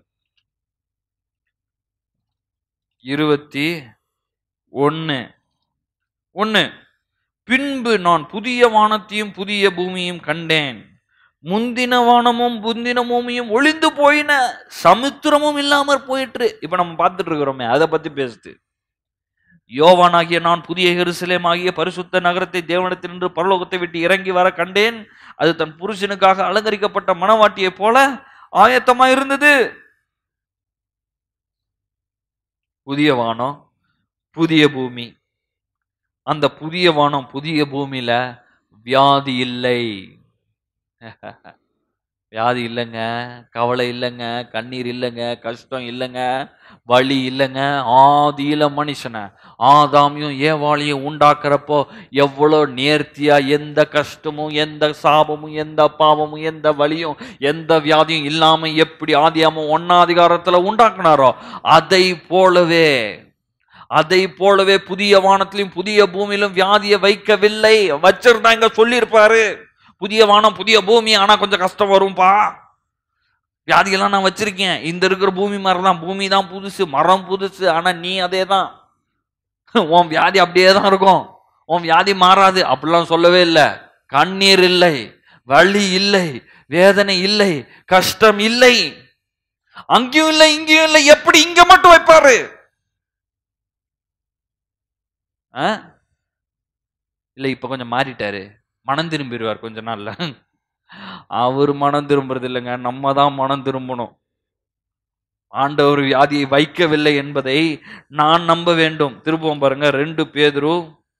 இருபத்தி ஒன்னு ஒன்னு பின்பு நான் புதிய வானத்தையும் புதிய பூமியும் கண்டேன் முந்தின வானமும் முந்தின பூமியும் ஒளிந்து போயின சமுத்திரமும் இல்லாமற் போயிற்று இப்ப நம்ம பார்த்துட்டு இருக்கிறோமே அதை பத்தி பேசுது யோவானாகிய நான் புதிய எருசலேம் ஆகிய பரிசுத்த நகரத்தை தேவனிடத்தினின்று பரலோகத்தை விட்டு இறங்கி வர கண்டேன் அது தன் புருஷனுக்காக அலங்கரிக்கப்பட்ட மணவாட்டியைப் போல ஆயத்தமா இருந்தது புதிய வானம் புதிய பூமி அந்த புதிய வானம் புதிய பூமியில வியாதி இல்லை வியாதி இல்லைங்க கவலை இல்லைங்க கண்ணீர் இல்லைங்க கஷ்டம் இல்லைங்க வலி இல்லைங்க ஆதியில மனுஷனை ஆதாமியும் ஏவாளியும் உண்டாக்குறப்போ எவ்வளோ நேர்த்தியா எந்த கஷ்டமும் எந்த சாபமும் எந்த பாவமும் எந்த வலியும் எந்த வியாதியும் இல்லாம எப்படி ஆதியாம ஒன்னாதிகாரத்துல உண்டாக்குனாரோ அதை போலவே அதை போலவே புதிய வானத்திலும் புதிய பூமியிலும் வியாதியை வைக்கவில்லை வச்சிருந்தா இங்க சொல்லியிருப்பாரு புதிய வானம் புதிய பூமி ஆனா கொஞ்சம் கஷ்டம் வரும்பா வியாதியெல்லாம் நான் வச்சிருக்கேன் இந்த இருக்கிற பூமி மாதிரி தான் பூமி தான் புதுசு மரம் புதுசு ஆனா நீ அதே தான் உன் வியாதி அப்படியே தான் இருக்கும் உன் வியாதி மாறாது அப்படிலாம் சொல்லவே இல்லை கண்ணீர் இல்லை வலி இல்லை வேதனை இல்லை கஷ்டம் இல்லை அங்கேயும் இல்லை இங்கேயும் இல்லை எப்படி இங்க மட்டும் வைப்பாரு ஆ? இல்ல இப்ப கொஞ்சம் மாறிட்டாரு மனம் திரும்பிடுவார் கொஞ்ச நாள்ல அவர் மனம் திரும்புறது இல்லைங்க நம்ம தான் மனம் திரும்பணும் ஆண்டவர் வியாதியை வைக்கவில்லை என்பதை நான் நம்ப வேண்டும் திரும்பவும் பாருங்க ரெண்டு பேதுரு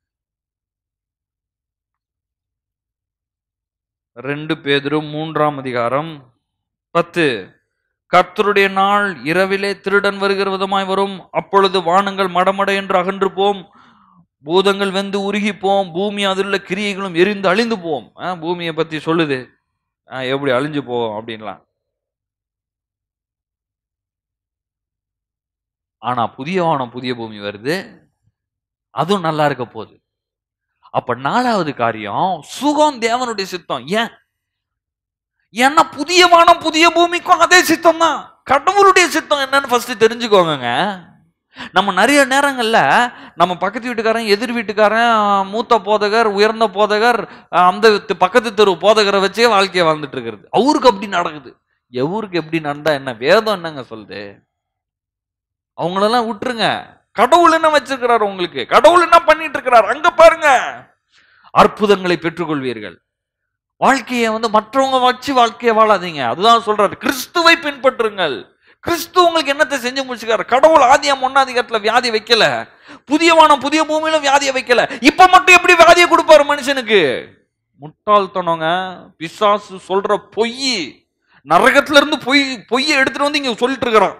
ரெண்டு பேதுரு மூன்றாம் அதிகாரம் பத்து கர்த்தருடைய நாள் இரவிலே திருடன் வருகிற விதமாய் வரும் அப்பொழுது வானங்கள் மடமட என்று அகன்று போம் பூதங்கள் வெந்து உருகி போம் பூமி அதிலுள்ள கிரியைகளும் எரிந்து அழிந்து போம் ஆ, பூமியை பத்தி சொல்லுது ஆ, எப்படி அழிஞ்சு போவோம் அப்படின்லாம் ஆனா புதிய வானம் புதிய பூமி வருது அதுவும் நல்லா இருக்க போகுது அப்ப நாலாவது காரியம் சுகம் தேவனுடைய சித்தம் ஏன் ஏன்னா புதிய வானம் புதிய பூமிக்கும் அதே சித்தம் தான் கடவுளுடைய சித்தம் என்னன்னு ஃபர்ஸ்ட் தெரிஞ்சுக்கோங்க நம்ம நிறைய நேரங்கள்ல நம்ம பக்கத்து வீட்டுக்காரன் எதிர் வீட்டுக்காரன் மூத்த போதகர் உயர்ந்த போதகர் அஹ் அந்த தி- பக்கத்து தெரு போதகரை வச்சே வாழ்க்கையை வாழ்ந்துட்டு இருக்கிறது அவருக்கு அப்படி நடக்குது எவருக்கு எப்படி நடந்தா என்ன வேதம் என்னங்க சொல்லுது அவங்களெல்லாம் விட்டுருங்க கடவுள் என்ன வச்சிருக்கிறார் உங்களுக்கு கடவுள் என்ன பண்ணிட்டு இருக்கிறார் அங்க பாருங்க அற்புதங்களை பெற்றுக்கொள்வீர்கள் வாழ்க்கையை வந்து மற்றவங்க வச்சு வாழ்க்கையை வாழாதீங்க அதுதான் சொல்றாரு கிறிஸ்துவை பின்பற்றுங்கள் கிறிஸ்து உங்களுக்கு என்னத்தை செஞ்சு முடிச்சுக்காரு கடவுள் ஆதியம் ஒன்னாதிகாரத்துல வியாதி வைக்கல புதிய வானம் புதிய பூமியிலும் வியாதியை வைக்கல இப்ப மட்டும் எப்படி வியாதியை கொடுப்பாரு மனுஷனுக்கு முட்டாள்தனங்க பிசாசு சொல்ற பொய் நரகத்துல இருந்து பொய் பொய்யை எடுத்துட்டு வந்து இங்க சொல்லிட்டு இருக்கிறான்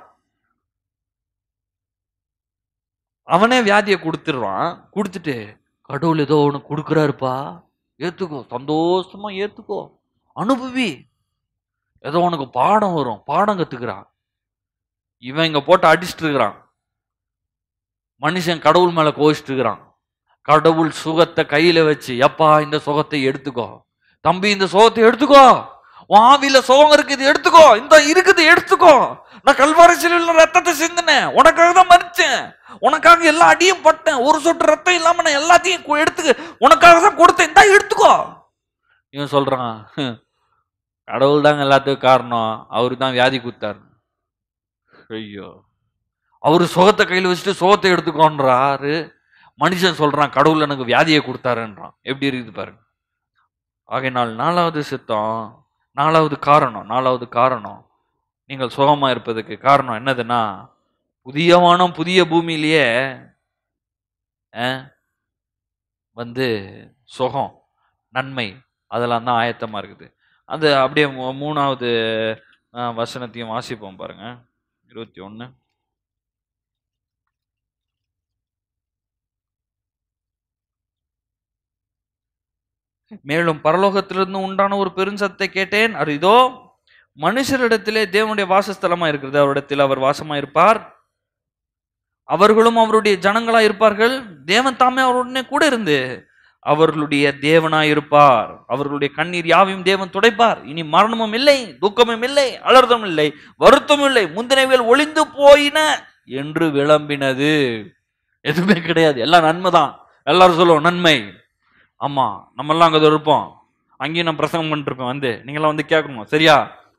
அவனே வியாதியை கொடுத்துடுறான் கொடுத்துட்டு கடவுள் ஏதோ ஒன்று கொடுக்குறாருப்பா ஏத்துக்கோ சந்தோஷமா ஏத்துக்கோ அனுபவி ஏதோ உனக்கு பாடம் வரும் பாடம் கத்துக்கிறான் இவன் இங்க போட்டு அடிச்சிட்டு இருக்கிறான் மனுஷன் கடவுள் மேல கோச்சிட்டு இருக்கிறான் கடவுள் சுகத்தை கையில வச்சு எப்பா இந்த சுகத்தை எடுத்துக்கோ தம்பி இந்த சுகத்தை எடுத்துக்கோ உன் ஆவியில சுகம் இருக்குது எடுத்துக்கோ இந்த இருக்குது எடுத்துக்கோ நான் கல்வாரி சிலுவையில் ரத்தத்தை சிந்தினேன் உனக்காக தான் மறிச்சேன் உனக்காக எல்லா அடியும் பட்டேன் ஒரு சொட்டு ரத்தம் இல்லாம நான் எல்லாத்தையும் கு- எடுத்துக்க உனக்காக தான் கொடுத்தேன் இந்தா எடுத்துக்கோ இவன் சொல்றான் "ஹம், கடவுள் தாங்க எல்லாத்துக்கும் காரணம் அவரு தான் வியாதி குத்தார் ஐயோ அவரு சுகத்தை கையில் வச்சுட்டு சுகத்தை எடுத்துக்கோன்றாரு மனுஷன் சொல்றான் கடவுள் எனக்கு வியாதியை கொடுத்தாருன்றான் எப்படி இருக்குது பாருங்க ஆகையினால் நாலாவது சித்தம் நாலாவது காரணம் நாலாவது காரணம் நீங்கள் சுகமா இருப்பதுக்கு காரணம் என்னதுன்னா புதிய வானம் புதிய பூமியிலேயே அஹ், வந்து சுகம் நன்மை அதெல்லாம் தான் ஆயத்தமா இருக்குது அது அப்படியே மூ- மூணாவது அஹ், வசனத்தையும் வாசிப்போம் பாருங்க இருபத்தி ஒன்று மேலும் பரலோகத்திலிருந்து உண்டான ஒரு பெருஞ்சத்தை கேட்டேன் அது இதோ மனுஷரிடத்திலே தேவனுடைய வாசஸ்தலமா இருக்கிறது அவரிடத்தில் அவர் வாசமா இருப்பார் அவர்களும் அவருடைய ஜனங்களா இருப்பார்கள் தேவன் தாமே அவருடனே கூட இருந்து அவர்களுடைய தேவனாய் இருப்பார் அவர்களுடைய கண்ணீர் யாவையும் தேவன் துடைப்பார் இனி மரணமும் இல்லை துக்கமும் இல்லை அலர்தமும் இல்லை வருத்தமும் இல்லை முந்தினவைகள் ஒளிந்து போயின என்று விளம்பினது எதுவுமே கிடையாது எல்லாம் நன்மை தான் எல்லாரும் சொல்லுவோம் நன்மை ஆமா நம்ம எல்லாம் அங்க இருப்போம் அங்கேயும் நான் பிரசங்கம் பண்ணிட்டு இருப்பேன் வந்து நீங்களாம் வந்து கேட்கணும் சரியா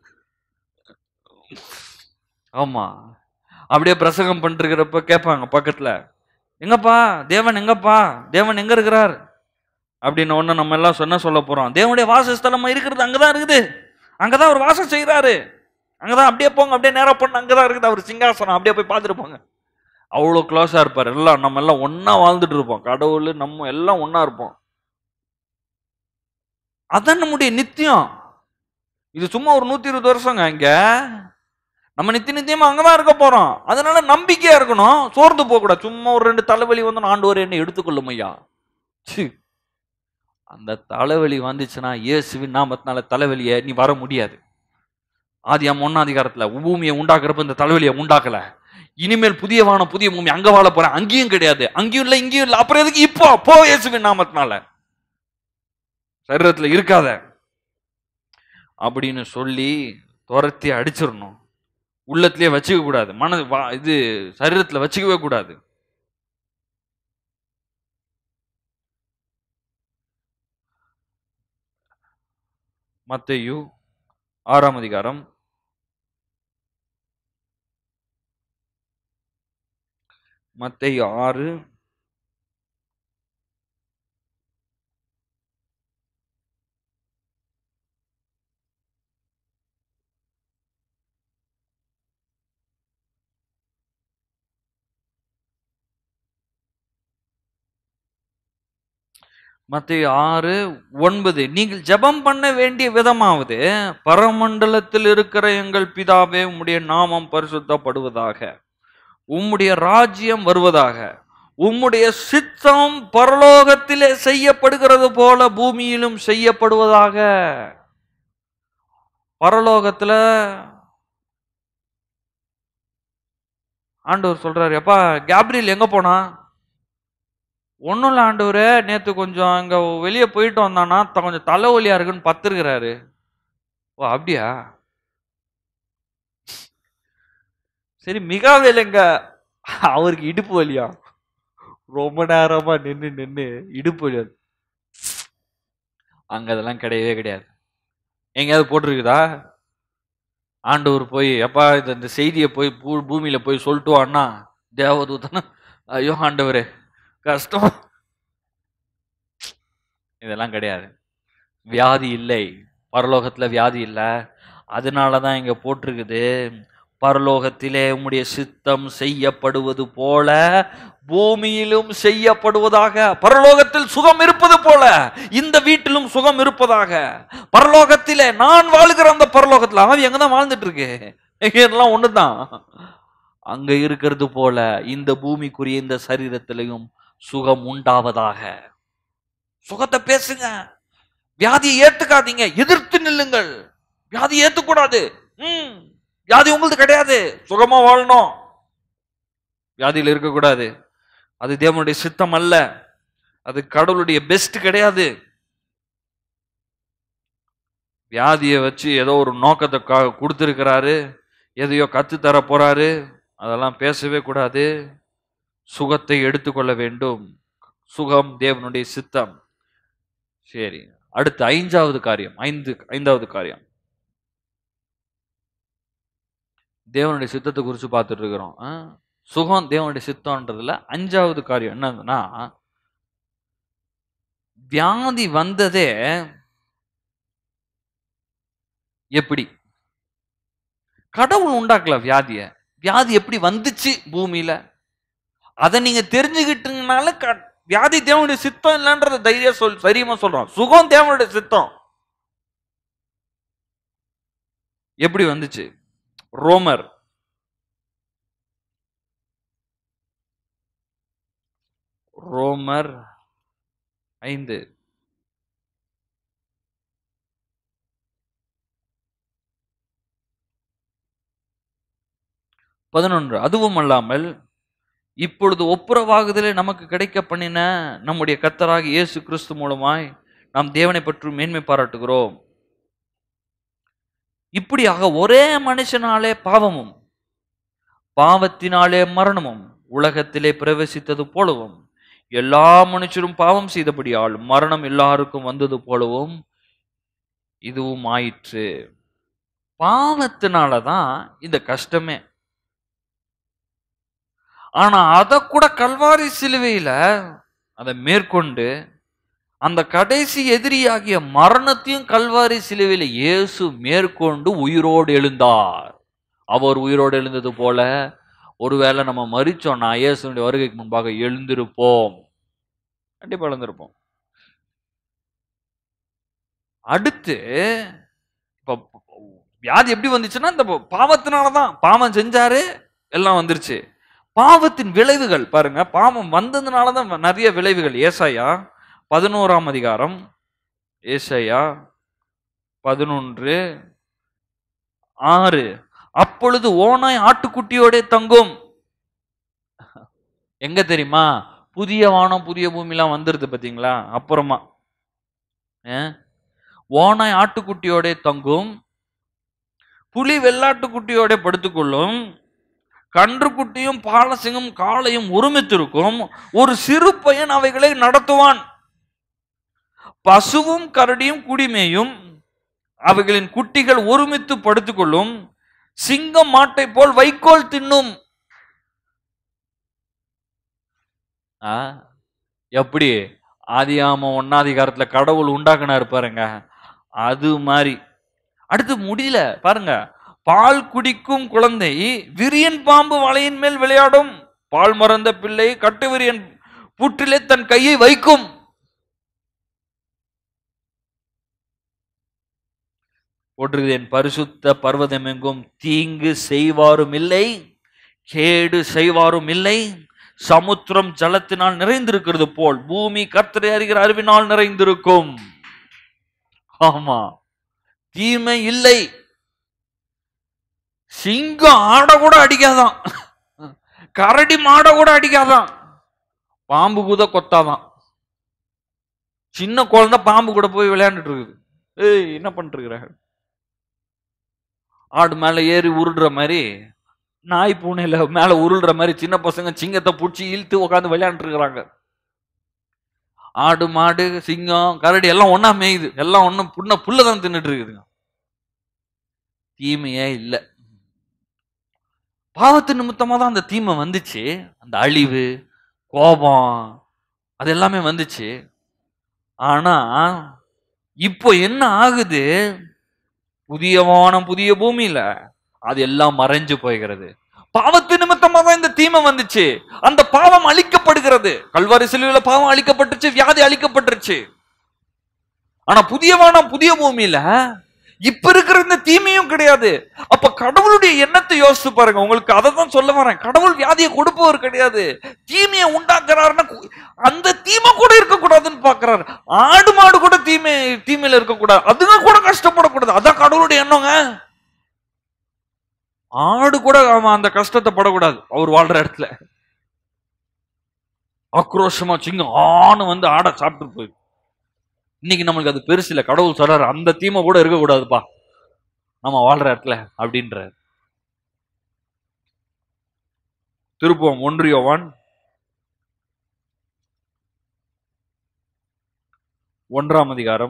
ஆமா அப்படியே பிரசங்கம் பண்ணிட்டு இருக்கிறப்ப கேட்பாங்க பக்கத்துல எங்கப்பா தேவன் எங்கப்பா தேவன் எங்க இருக்கிறார் அப்படின்னு ஒண்ணு நம்ம எல்லாம் சொன்ன சொல்ல போறோம் தேவனுடைய வாசஸ்தலம் இருக்கிறது அங்கதான் இருக்குது அங்கதான் அவர் வாசம் செய்யறாரு அங்கதான் அப்படியே போங்க அப்படியே நேரா பண்ண அங்கதான் இருக்குது அவர் சிங்காசனம் அப்படியே போய் பார்த்துட்டு போங்க அவ்வளோ க்ளோஸா இருப்பார் எல்லாம் நம்ம எல்லாம் ஒண்ணா வாழ்ந்துட்டு இருப்போம் கடவுள் நம்ம எல்லாம் ஒண்ணா இருப்போம் அதான் நம்முடைய நித்தியம் இது சும்மா ஒரு நூத்தி இருபது வருஷங்க இங்க நம்ம நித்தி நித்தியமா அங்கதான் இருக்க போறோம் அதனால நம்பிக்கையா இருக்கணும் சோர்ந்து போக கூடாது சும்மா ஒரு ரெண்டு தலைவலி வந்து ஆண்டவர் என்ன எடுத்துக்கொள்ளும் ஐயா சி. அந்த தலைவலி வந்துச்சுன்னா இயேசுவின் நாமத்தினால தலைவலியை நீ வர முடியாது ஆதியாம் ஒன்னாம் அதிகாரத்துல பூமியை உண்டாக்குறப்ப இந்த தலைவலியை உண்டாக்கல இனிமேல் புதிய வானம் புதிய பூமி அங்க வாழ போறேன் அங்கேயும் கிடையாது அங்கேயும் இல்லை இங்கேயும் இல்லை அப்புறம் எதுக்கு இப்போ போ இயேசுவின் நாமத்தினால சரீரத்துல இருக்காத அப்படின்னு சொல்லி துரத்தி அடிச்சிடணும் உள்ளத்திலேயே வச்சுக்க கூடாது மன வா- இது சரீரத்துல வச்சுக்கவே கூடாது மத்தேயு ஆறாம் அதிகாரம் மத்தேயு ஆறு மத்திய ஆறு ஒன்பது நீங்கள் ஜெபம் பண்ண வேண்டிய விதமாவது பரமண்டலத்தில் இருக்கிற எங்கள் பிதாவே உம்முடைய நாமம் பரிசுத்தப்படுவதாக உம்முடைய ராஜ்யம் வருவதாக உம்முடைய சித்தம் பரலோகத்திலே செய்யப்படுகிறது போல பூமியிலும் செய்யப்படுவதாக பரலோகத்துல ஆண்டவர் சொல்றாரு எப்பா கேப்ரியல் எங்க போனா ஒன்றும் இல்லை ஆண்டவரே நேற்று கொஞ்சம் இங்கே வெளியே போயிட்டு வந்தானா த- கொஞ்சம் தலைவலியாக இருக்குன்னு பத்துருக்கிறாரு ஓ அப்படியா சரி மிகாவேல் எங்க அவருக்கு இடுப்பு வலியா ரொம்ப நேரமா நின்று நின்று இடுப்பு வலி வருது. அங்க அதெல்லாம் கிடையவே கிடையாது எங்கேயாவது போட்டிருக்குதா ஆண்டவர் போய் எப்பா இந்த இந்த செய்தியை போய் பூ பூமியில போய் சொல்லிட்டு வான்னா தேவதூதனா ஐயோ ஆண்டவரே கஷ்டம் இதெல்லாம் கிடையாது வியாதி இல்லை பரலோகத்துல வியாதி இல்லை அதனால தான் இங்க போட்டிருக்குது பரலோகத்திலே உம்முடைய சித்தம் செய்யப்படுவது போல பூமியிலும் செய்யப்படுவதாக பரலோகத்தில் சுகம் இருப்பது போல இந்த வீட்டிலும் சுகம் இருப்பதாக பரலோகத்திலே நான் வாழுகிற அந்த பரலோகத்துல ஆவி அங்கதான் வாழ்ந்துட்டு இருக்கு இங்க எல்லாம் ஒண்ணுதான் அங்க இருக்கிறது போல இந்த பூமிக்குரிய இந்த சரீரத்திலையும் சுகம் உண்டாவதாக சுகத்தை பேசுங்க வியாதியை ஏத்துக்காதீங்க எதிர்த்து நில்லுங்கள் வியாதி ஏத்துக்கூடாது ம் வியாதி உங்களுக்கு கிடையாது சுகமா வாழணும் வியாதியில் இருக்கக்கூடாது அது தேவனுடைய சித்தம் அல்ல அது கடவுளுடைய பெஸ்ட் கிடையாது வியாதியை வச்சு ஏதோ ஒரு நோக்கத்தை க- கொடுத்திருக்கிறாரு எதையோ கத்து தர போறாரு அதெல்லாம் பேசவே கூடாது சுகத்தை எடுத்துக்கொள்ள வேண்டும் சுகம் தேவனுடைய சித்தம் சரி அடுத்து ஐந்தாவது காரியம் ஐந்து ஐந்தாவது காரியம் தேவனுடைய சித்தத்தை குறித்து பார்த்துட்டு இருக்கிறோம் ஆ? சுகம் தேவனுடைய சித்தம்ன்றதுல அஞ்சாவது காரியம் என்னதுன்னா வியாதி வந்ததே எப்படி கடவுள் உண்டாக்கல வியாதிய வியாதி எப்படி வந்துச்சு பூமியில அதை நீங்க தெரிஞ்சுக்கிட்டீங்கனால க- வியாதி தேவனுடைய சித்தம் இல்லைன்றத தைரியம் சொல் சரியுமா சொல்றோம் சுகம் தேவனுடைய சித்தம் எப்படி வந்துச்சு ரோமர் ரோமர் ஐந்து பதினொன்று அதுவும் அல்லாமல் இப்பொழுது ஒப்புரவாகுதலே நமக்கு கிடைக்க பண்ணின நம்முடைய கர்த்தராகிய இயேசு கிறிஸ்து மூலமாய் நாம் தேவனை பற்றி மேன்மை பாராட்டுகிறோம் இப்படியாக ஒரே மனுஷனாலே பாவமும் பாவத்தினாலே மரணமும் உலகத்திலே பிரவேசித்தது போலவும் எல்லா மனுஷரும் பாவம் செய்தபடியால் மரணம் எல்லாருக்கும் வந்தது போலவும் இதுவும் ஆயிற்று பாவத்தினால தான் இந்த கஷ்டமே ஆனா அதை கூட கல்வாரி சிலுவையில அதை மேற்கொண்டு அந்த கடைசி எதிரியாகிய மரணத்தையும் கல்வாரி சிலுவையில இயேசு மேற்கொண்டு உயிரோடு எழுந்தார் அவர் உயிரோடு எழுந்தது போல ஒருவேளை நம்ம மறிச்சோம்னா இயேசுனுடைய வருகைக்கு முன்பாக எழுந்திருப்போம் கண்டிப்பா எழுந்திருப்போம் அடுத்து இப்ப வியாதி எப்படி வந்துச்சுன்னா இந்த பாவத்தினால தான் பாவம் செஞ்சாரு எல்லாம் வந்துருச்சு பாவத்தின் விளைவுகள் பாருங்க பாவம் வந்ததுனால தான் நிறைய விளைவுகள் ஏசாயா பதினோராம் அதிகாரம் ஏசாயா பதினொன்று ஆறு அப்பொழுது ஓனாய் ஆட்டுக்குட்டியோடே தங்கும் எங்க தெரியுமா புதிய வானம் புதிய பூமிலாம் வந்துருது பாத்தீங்களா அப்புறமா ஆ? ஓனாய் ஆட்டுக்குட்டியோடே தங்கும் புலி வெள்ளாட்டுக்குட்டியோட படுத்துக்கொள்ளும் கன்றுக்குட்டியும் பாலசிங்கம் காளையும் ஒருமித்திருக்கும் ஒரு சிறு பையன் அவைகளை நடத்துவான் பசுவும் கரடியும் குடிமேயும் அவைகளின் குட்டிகள் ஒருமித்து படுத்துக்கொள்ளும் சிங்கம் மாட்டை போல் வைக்கோல் தின்னும் ஆ, எப்படி ஆதியாம ஒன்னாதிகாரத்துல கடவுள் உண்டாக்குனாரு பாருங்க அது மாதிரி அடுத்து முடியல பாருங்க பால் குடிக்கும் குழந்தை விரியன் பாம்பு வலையின் மேல் விளையாடும் பால் மறந்த பிள்ளை கட்டு விரியன் புற்றிலே தன் கையை வைக்கும் போற்றுகிறது என் பரிசுத்த பர்வதமெங்கும் தீங்கு செய்வாரும் இல்லை கேடு செய்வாரும் இல்லை சமுத்திரம் ஜலத்தினால் நிறைந்திருக்கிறது போல் பூமி கர்த்தரை அறிகிற அறிவினால் நிறைந்திருக்கும் ஆமா தீமை இல்லை சிங்கம் ஆட கூட அடிக்காதான் கரடி மாட கூட அடிக்காதான் பாம்பு கூத கொத்தாதான் சின்ன குழந்தை பாம்பு கூட போய் விளையாண்டுட்டு இருக்குது ஏய் என்ன பண்ணிட்டு இருக்கிற ஆடு மேல ஏறி உருடுற மாதிரி நாய் பூனையில மேல உருள்ற மாதிரி சின்ன பசங்க சிங்கத்தை பிடிச்சி இழுத்து உட்காந்து விளையாண்டுட்டு இருக்கிறாங்க ஆடு மாடு சிங்கம் கரடி எல்லாம் ஒண்ணா மேயுது எல்லாம் ஒண்ணும் புண்ண புல்லதான் தின்னுட்டு இருக்குதுங்க தீமையே இல்லை பாவத்து நிமித்தமா தான் அந்த தீமை வந்துச்சு அந்த அழிவு கோபம் அது எல்லாமே வந்துச்சு ஆனா இப்போ என்ன ஆகுது புதிய வானம் புதிய பூமியில அது எல்லாம் மறைஞ்சு போய்கிறது பாவத்து நிமித்தமா தான் இந்த தீமை வந்துச்சு அந்த பாவம் அழிக்கப்படுகிறது கல்வாரி சிலுவையில பாவம் அழிக்கப்பட்டுச்சு வியாதி அழிக்கப்பட்டுருச்சு ஆனா புதிய வானம் புதிய பூமியில இப்ப இருக்கிற இந்த தீமையும் கிடையாது அப்ப கடவுளுடைய எண்ணத்தை யோசிச்சு பாருங்க உங்களுக்கு அதை தான் சொல்ல வரேன் கடவுள் வியாதியை கொடுப்பவர் கிடையாது தீமையை உண்டாக்குறாருன்னா கு- அந்த தீமை கூட இருக்கக்கூடாதுன்னு பாக்குறாரு ஆடு மாடு கூட தீமை தீமையில இருக்கக்கூடாது அதுங்க கூட கஷ்டப்படக்கூடாது அதான் கடவுளுடைய எண்ணங்க ஆடு கூட அவன் அந்த கஷ்டத்தை படக்கூடாது அவர் வாழ்ற இடத்துல ஆக்ரோஷமா சிங்கம் ஆணு வந்து ஆட சாப்பிட்டு போய் இன்னைக்கு நம்மளுக்கு அது பெருசு இல்ல கடவுள் சொல்றாரு அந்த தீமை கூட இருக்கக்கூடாதுப்பா நம்ம வாழ்ற இடத்துல அப்படின்ற திருப்பம் ஒன்றியோவான் ஒன்றாம் அதிகாரம்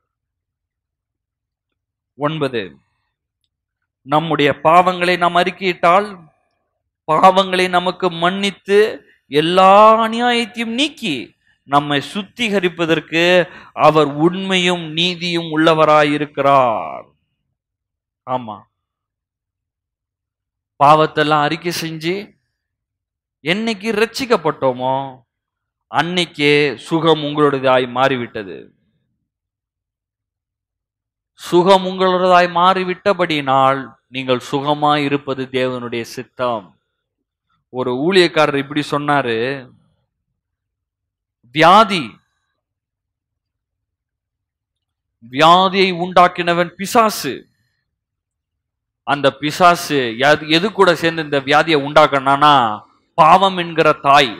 ஒன்பது நம்முடைய பாவங்களை நாம் அறிக்கையிட்டால் பாவங்களை நமக்கு மன்னித்து எல்லா அநியாயத்தையும் நீக்கி நம்மை சுத்திகரிப்பதற்கு அவர் உண்மையும் நீதியும் உள்ளவராயிருக்கிறார் ஆமா பாவத்தெல்லாம் அறிக்கை செஞ்சு என்னைக்கு ரட்சிக்கப்பட்டோமோ அன்னைக்கே சுகம் உங்களுடையதாய் மாறிவிட்டது சுகம் உங்களுடையதாய் மாறிவிட்டபடியினால் நீங்கள் சுகமாய் இருப்பது தேவனுடைய சித்தம் ஒரு ஊழியக்காரர் இப்படி சொன்னாரு வியாதி வியாதியை உண்டாக்கினவன் பிசாசு அந்த பிசாசு எது- எது கூட சேர்ந்து இந்த வியாதியை உண்டாக்கினானா பாவம் என்கிற தாய்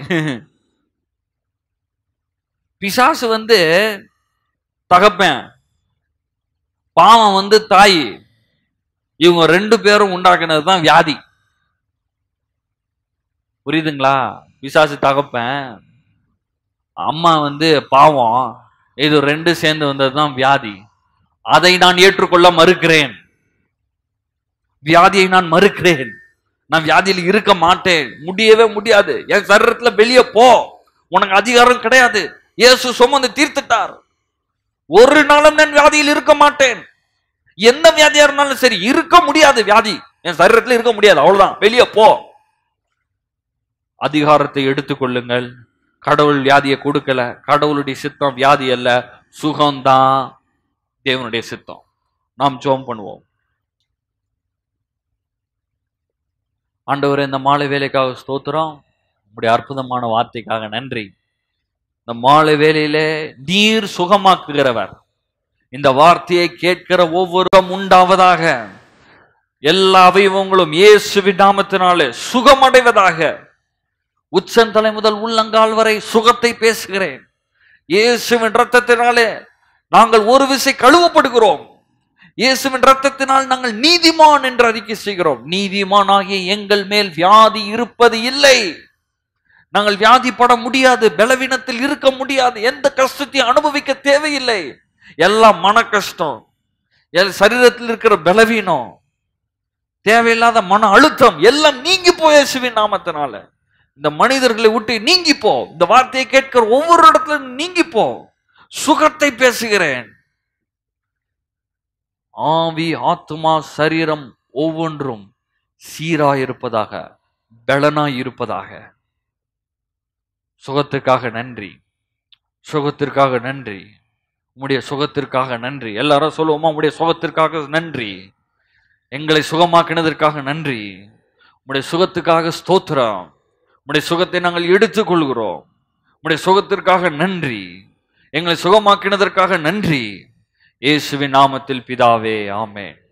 பிசாசு வந்து தகப்பன் பாவம் வந்து தாய் இவங்க ரெண்டு பேரும் உண்டாக்குனது தான் வியாதி புரியுதுங்களா பிசாசு தகப்பன் அம்மா வந்து பாவம் இது ரெண்டு சேர்ந்து வந்தது தான் வியாதி அதை நான் ஏற்றுக்கொள்ள மறுக்கிறேன் வியாதியை நான் மறுக்கிறேன் நான் வியாதியில் இருக்க மாட்டேன் முடியவே முடியாது என் சரீரத்துல வெளியே போ உனக்கு அதிகாரம் கிடையாது இயேசு சுமந்து தீர்த்துட்டார் ஒரு நாளும் நான் வியாதியில் இருக்க மாட்டேன் எந்த வியாதியா இருந்தாலும் சரி இருக்க முடியாது வியாதி என் சரீரத்துல இருக்க முடியாது அவ்வளவுதான் வெளியே போ அதிகாரத்தை எடுத்துக்கொள்ளுங்கள் கடவுள் வியாதியை கொடுக்கல கடவுளுடைய சித்தம் வியாதி அல்ல சுகம்தான் தேவனுடைய சித்தம் நாம் ஜெபம் பண்ணுவோம் ஆண்டவரே இந்த மாலை வேலைக்காக ஸ்தோத்திரம் உங்களுடைய அற்புதமான வார்த்தைக்காக நன்றி இந்த மாலை வேலையிலே நீர் சுகமாக்குகிறவர் இந்த வார்த்தையை கேட்கிற ஒவ்வொருவரும் உண்டாவதாக எல்லா அவயவங்களும் இயேசுவின் நாமத்தினாலே சுகமடைவதாக உச்சந்தலை முதல் உள்ளங்கால் வரை சுகத்தை பேசுகிறேன் இயேசுவின் ரத்தத்தினாலே நாங்கள் ஒரு விசை கழுவப்படுகிறோம் இயேசுவின் ரத்தத்தினால் நாங்கள் நீதிமான் என்று அறிக்கை செய்கிறோம் நீதிமானாகிய எங்கள் மேல் வியாதி இருப்பது இல்லை நாங்கள் வியாதிப்பட முடியாது பலவீனத்தில் இருக்க முடியாது எந்த கஷ்டத்தையும் அனுபவிக்க தேவையில்லை எல்லாம் மன கஷ்டம் எல் சரீரத்தில் இருக்கிற பலவீனம் தேவையில்லாத மன அழுத்தம் எல்லாம் நீங்கி போய் இயேசுவின் நாமத்தினால இந்த மனிதர்களை விட்டு நீங்கி போ இந்த வார்த்தையை கேட்கிற ஒவ்வொரு இடத்துல நீங்கி போ சுகத்தை பேசுகிறேன் ஆவி ஆத்துமா சரீரம் ஒவ்வொன்றும் சீராயிருப்பதாக பலனாய் இருப்பதாக சுகத்திற்காக நன்றி சுகத்திற்காக நன்றி உம்முடைய சுகத்திற்காக நன்றி எல்லாரும் சொல்லுவோமா உம்முடைய சுகத்திற்காக நன்றி எங்களை சுகமாக்கினதற்காக நன்றி உம்முடைய சுகத்துக்காக ஸ்தோத்திரம் உம்முடைய சுகத்தை நாங்கள் எடுத்துக்கொள்கிறோம் உம்முடைய சுகத்திற்காக நன்றி எங்களை சுகமாக்கினதற்காக நன்றி இயேசுவின் நாமத்தில் பிதாவே ஆமென்